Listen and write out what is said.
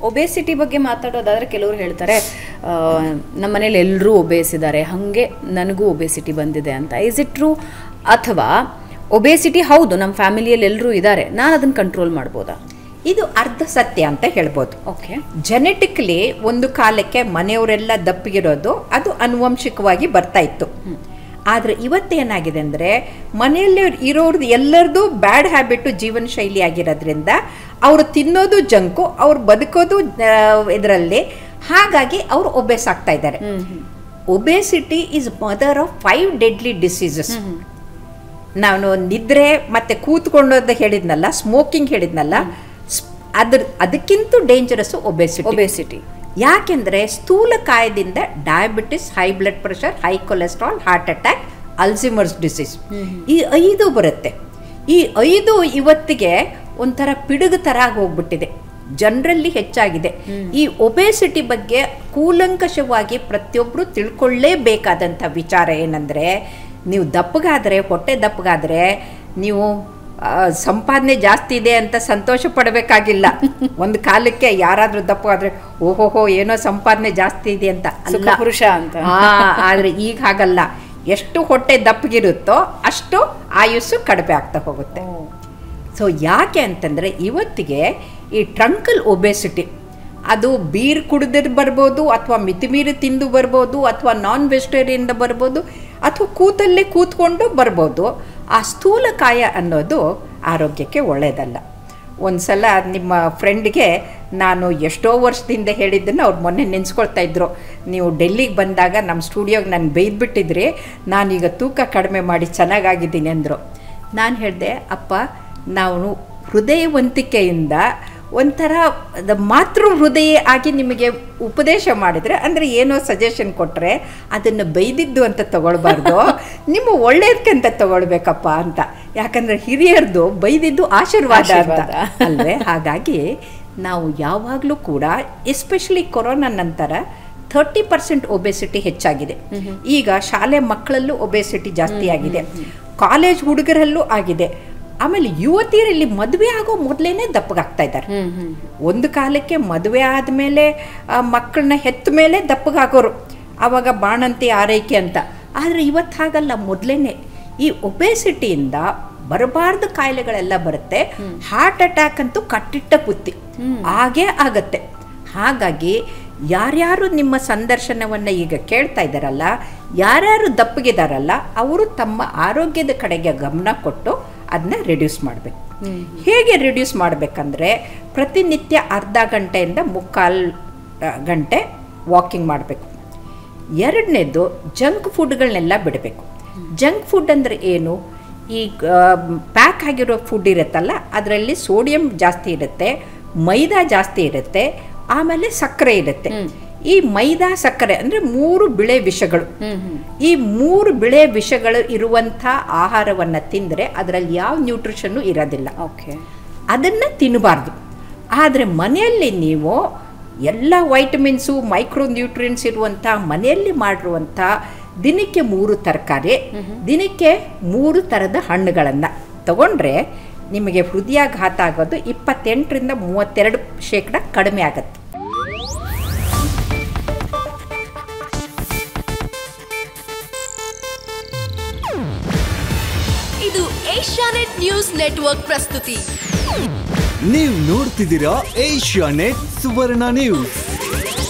Obesity ಬಗ್ಗೆ ಮಾತಾಡೋದಾದ್ರೆ ಕೆಲವರು ಹೇಳ್ತಾರೆ ಆ, ನಮ್ಮ ಮನೇಲಿ ಎಲ್ಲರೂ ಒಬೇಸಿದ್ದಾರೆ ಹಾಗೆ ನನಗೂ ಒಬೇಸಿಟಿ ಬಂದಿದೆ ಅಂತ ಇಸ್ ಇಟ್ ಟ್ರೂ ಅಥವಾ ಒಬೇಸಿಟಿ ಹೌದು ನಮ್ಮ ಫ್ಯಾಮಿಲಿಯಲ್ಲಿ ಎಲ್ಲರೂ ಇದ್ದಾರೆ ನಾನು ಅದನ್ನು ಕಂಟ್ರೋಲ್ ಮಾಡ್ಬೋದಾ ಇದು ಅರ್ಧ ಸತ್ಯ ಅಂತ ಹೇಳ್ಬೋದು ಓಕೆ ಜೆನೆಟಿಕ್ಲಿ ಒಂದು ಕಾಲಕ್ಕೆ ಮನೆಯವರೆಲ್ಲ ದಪ್ಪಗಿರೋದು ಅದು ಅನುವಂಶಿಕವಾಗಿ ಬರ್ತಾ ಇತ್ತು ಆದರೆ ಇವತ್ತೇನಾಗಿದೆ ಅಂದರೆ ಮನೆಯಲ್ಲಿ ಇರೋರ್ದು ಎಲ್ಲರದು ಬ್ಯಾಡ್ ಹ್ಯಾಬಿಟ್ಟು ಜೀವನ ಶೈಲಿ ಆಗಿರೋದ್ರಿಂದ ಅವರು ತಿನ್ನೋದು ಜಂಕು ಅವ್ರು ಬದುಕೋದು ಇದರಲ್ಲಿ ಹಾಗಾಗಿ ಅವರು ಒಬೇಸ್ ಆಗ್ತಾ ಇದ್ದಾರೆ obesity is mother of five deadly diseases ನಾನು ನಿದ್ರೆ ಮತ್ತೆ ಕೂತ್ಕೊಂಡೋದು ಹೇಳಿದ್ನಲ್ಲ ಸ್ಮೋಕಿಂಗ್ ಹೇಳಿದ್ನಲ್ಲ ಸ್- ಅದ್ರ ಅದಕ್ಕಿಂತ ಡೇಂಜರಸ್ ಒಬೇಸಿಟಿ ಒಬೇಸಿಟಿ ಯಾಕೆಂದ್ರೆ ಸ್ಥೂಲಕಾಯದಿಂದ diabetes high blood pressure high cholesterol heart attack Alzheimer's disease ಈ ಐದು ಬರುತ್ತೆ ಈ ಐದು ಇವತ್ತಿಗೆ ಒಂಥರ ಪಿಡುಗು ಥರ ಆಗಿ ಹೋಗ್ಬಿಟ್ಟಿದೆ ಜನರಲ್ಲಿ ಹೆಚ್ಚಾಗಿದೆ ಈ ಒಬೇಸಿಟಿ ಬಗ್ಗೆ ಕೂಲಂಕಷವಾಗಿ ಪ್ರತಿಯೊಬ್ಬರು ತಿಳ್ಕೊಳ್ಳೇಬೇಕಾದಂಥ ವಿಚಾರ ಏನಂದರೆ ನೀವು ದಪ್ಪಗಾದರೆ ಹೊಟ್ಟೆ ದಪ್ಪಗಾದರೆ ನೀವು ಆ, ಸಂಪಾದನೆ ಜಾಸ್ತಿ ಇದೆ ಅಂತ ಸಂತೋಷ ಪಡಬೇಕಾಗಿಲ್ಲ ಒಂದು ಕಾಲಕ್ಕೆ ಯಾರಾದ್ರೂ ದಪ್ಪ ಆದ್ರೆ ಓಹೋಹೋ ಏನೋ ಸಂಪಾದನೆ ಜಾಸ್ತಿ ಇದೆ ಅಂತ ಅಲ್ಲ ಸುಖಪುರುಷ ಅಂತ. ಆ, ಆದ್ರೆ ಈಗ ಹಾಗಲ್ಲ ಎಷ್ಟು ಹೊಟ್ಟೆ ದಪ್ಪಗಿರುತ್ತೋ ಅಷ್ಟು ಆಯುಸ್ಸು ಕಡಿಮೆ ಆಗ್ತಾ ಹೋಗುತ್ತೆ ಸೊ ಯಾಕೆ ಅಂತಂದರೆ ಇವತ್ತಿಗೆ ಈ ಟ್ರಂಕಲ್ ಒಬೆಸಿಟಿ ಅದು ಬೀರ್ ಕುಡಿದು ಬರ್ಬೋದು ಅಥವಾ ಮಿತಿಮೀರಿ ತಿಂದು ಬರ್ಬೋದು ಅಥವಾ ನಾನ್ ವೆಜಿಟೇರಿಯಿಂದ ಬರ್ಬೋದು ಅಥವಾ ಕೂತಲ್ಲೇ ಕೂತ್ಕೊಂಡು ಬರ್ಬೋದು ಆ ಸ್ಥೂಲಕಾಯ ಅನ್ನೋದು ಆರೋಗ್ಯಕ್ಕೆ ಒಳ್ಳೆಯದಲ್ಲ ಒಂದು ಸಲ ನಿಮ್ಮ ಫ್ರೆಂಡ್ಗೆ ನಾನು ಎಷ್ಟೋ ವರ್ಷದಿಂದ ಹೇಳಿದ್ದನ್ನು ಅವ್ರು ಮೊನ್ನೆ ನೆನೆಸ್ಕೊಳ್ತಾ ಇದ್ರು ನೀವು ಡೆಲ್ಲಿಗೆ ಬಂದಾಗ ನಮ್ಮ ಸ್ಟುಡಿಯೋಗೆ ನಾನು ಬೈದ್ಬಿಟ್ಟಿದ್ರಿ ನಾನೀಗ ತೂಕ ಕಡಿಮೆ ಮಾಡಿ ಚೆನ್ನಾಗಾಗಿದ್ದೀನಿ ಅಂದರು ನಾನು ಹೇಳಿದೆ ಅಪ್ಪ ನಾವು ಹೃದಯವಂತಿಕೆಯಿಂದ ಒಂಥರ ದ ಮಾತೃ ಹೃದಯ ಆಗಿ ನಿಮಗೆ ಉಪದೇಶ ಮಾಡಿದರೆ ಅಂದರೆ ಏನೋ ಸಜೆಷನ್ ಕೊಟ್ಟರೆ ಅದನ್ನು ಬೈದಿದ್ದು ಅಂತ ತಗೊಳ್ಬಾರ್ದು ನಿಮ್ಮ ಒಳ್ಳೇದಕ್ಕೆ ಅಂತ ತಗೊಳ್ಬೇಕಪ್ಪ ಅಂತ ಯಾಕಂದರೆ ಹಿರಿಯರ್ದು ಬೈದಿದ್ದು ಆಶೀರ್ವಾದ ಅಂತ ಆಶೀರ್ವಾದ. ಅಲ್ವೇ ಹಾಗಾಗಿ ನಾವು ಯಾವಾಗಲೂ ಕೂಡ ಎಸ್ಪೆಷಲಿ ಕೊರೋನಾ ನಂತರ ಥರ್ಟಿ ಪರ್ಸೆಂಟ್ ಒಬೆಸಿಟಿ ಹೆಚ್ಚಾಗಿದೆ ಈಗ ಶಾಲೆ ಮಕ್ಕಳಲ್ಲೂ ಒಬೆಸಿಟಿ ಜಾಸ್ತಿ ಆಗಿದೆ ಕಾಲೇಜ್ ಹುಡುಗರಲ್ಲೂ ಆಗಿದೆ ಆಮೇಲೆ ಯುವತಿಯರಲ್ಲಿ ಮದುವೆ ಆಗೋ ಮೊದಲೇನೆ ದಪ್ಪಗಾಗ್ತಾ ಇದ್ದಾರೆ ಒಂದು ಕಾಲಕ್ಕೆ ಮದುವೆ ಆದಮೇಲೆ ಮಕ್ಕಳನ್ನ ಹೆತ್ತ ಮೇಲೆ ದಪ್ಪಗಾಗೋರು ಆವಾಗ ಬಾಣಂತಿ ಆರೈಕೆ ಅಂತ ಆದರೆ ಇವತ್ತು ಹಾಗಲ್ಲ ಮೊದಲೇನೆ ಈ ಒಬೆಸಿಟಿಯಿಂದ ಬರಬಾರ್ದು ಕಾಯಿಲೆಗಳೆಲ್ಲ ಬರುತ್ತೆ ಹಾರ್ಟ್ ಅಟ್ಯಾಕ್ ಅಂತೂ ಕಟ್ಟಿಟ್ಟ ಪುತ್ತಿ ಹಾಗೇ ಆಗತ್ತೆ ಹಾಗಾಗಿ ಯಾರ್ಯಾರು ನಿಮ್ಮ ಸಂದರ್ಶನವನ್ನು ಈಗ ಕೇಳ್ತಾ ಇದ್ದಾರಲ್ಲ ಯಾರ್ಯಾರು ದಪ್ಪಗಿದಾರಲ್ಲ ಅವರು ತಮ್ಮ ಆರೋಗ್ಯದ ಕಡೆಗೆ ಗಮನ ಕೊಟ್ಟು ಅದನ್ನ ರಿಡ್ಯೂಸ್ ಮಾಡಬೇಕು ಹೇಗೆ ರಿಡ್ಯೂಸ್ ಮಾಡಬೇಕಂದ್ರೆ ಪ್ರತಿನಿತ್ಯ ಅರ್ಧ ಗಂಟೆಯಿಂದ ಮುಕ್ಕಾಲು ಆ, ಗಂಟೆ ವಾಕಿಂಗ್ ಮಾಡಬೇಕು ಎರಡನೇದು ಜಂಕ್ ಫುಡ್ಗಳನ್ನೆಲ್ಲ ಬಿಡಬೇಕು ಜಂಕ್ ಫುಡ್ ಅಂದರೆ ಏನು ಈ ಪ್ಯಾಕ್ ಆಗಿರೋ ಫುಡ್ ಇರುತ್ತಲ್ಲ ಅದರಲ್ಲಿ ಸೋಡಿಯಂ ಜಾಸ್ತಿ ಇರುತ್ತೆ ಮೈದಾ ಜಾಸ್ತಿ ಇರುತ್ತೆ ಆಮೇಲೆ ಸಕ್ಕರೆ ಇರುತ್ತೆ ಈ ಮೈದಾ ಸಕ್ಕರೆ ಅಂದರೆ ಮೂರು ಬಿಳೆ ವಿಷಗಳು ಈ ಮೂರು ಬಿಳೆ ವಿಷಗಳು ಇರುವಂಥ ಆಹಾರವನ್ನು ತಿಂದರೆ ಅದರಲ್ಲಿ ಯಾವ ನ್ಯೂಟ್ರಿಷನ್ನು ಇರೋದಿಲ್ಲ ಓಕೆ ಅದನ್ನು ತಿನ್ನಬಾರ್ದು ಆದರೆ ಮನೆಯಲ್ಲಿ ನೀವು ಎಲ್ಲ ವೈಟಮಿನ್ಸು ಮೈಕ್ರೋ ನ್ಯೂಟ್ರಿಯನ್ಸ್ ಇರುವಂಥ ಮನೆಯಲ್ಲಿ ಮಾಡಿರುವಂಥ ದಿನಕ್ಕೆ ಮೂರು ತರಕಾರಿ ದಿನಕ್ಕೆ ಮೂರು ಥರದ ಹಣ್ಣುಗಳನ್ನು ತಗೊಂಡ್ರೆ ನಿಮಗೆ ಹೃದಯಾಘಾತ ಆಗೋದು ಇಪ್ಪತ್ತೆಂಟರಿಂದ ಮೂವತ್ತೆರಡು ಶೇಕಡ ಕಡಿಮೆ ಆಗುತ್ತೆ ಇದು ಏಷ್ಯಾನೆಟ್ ನ್ಯೂಸ್ ನೆಟ್ವರ್ಕ್ ಪ್ರಸ್ತುತಿ ನೀವು ನೋಡ್ತಿದ್ದೀರಾ ಏಷ್ಯಾ ನೆಟ್ ಸುವರ್ಣ ನ್ಯೂಸ್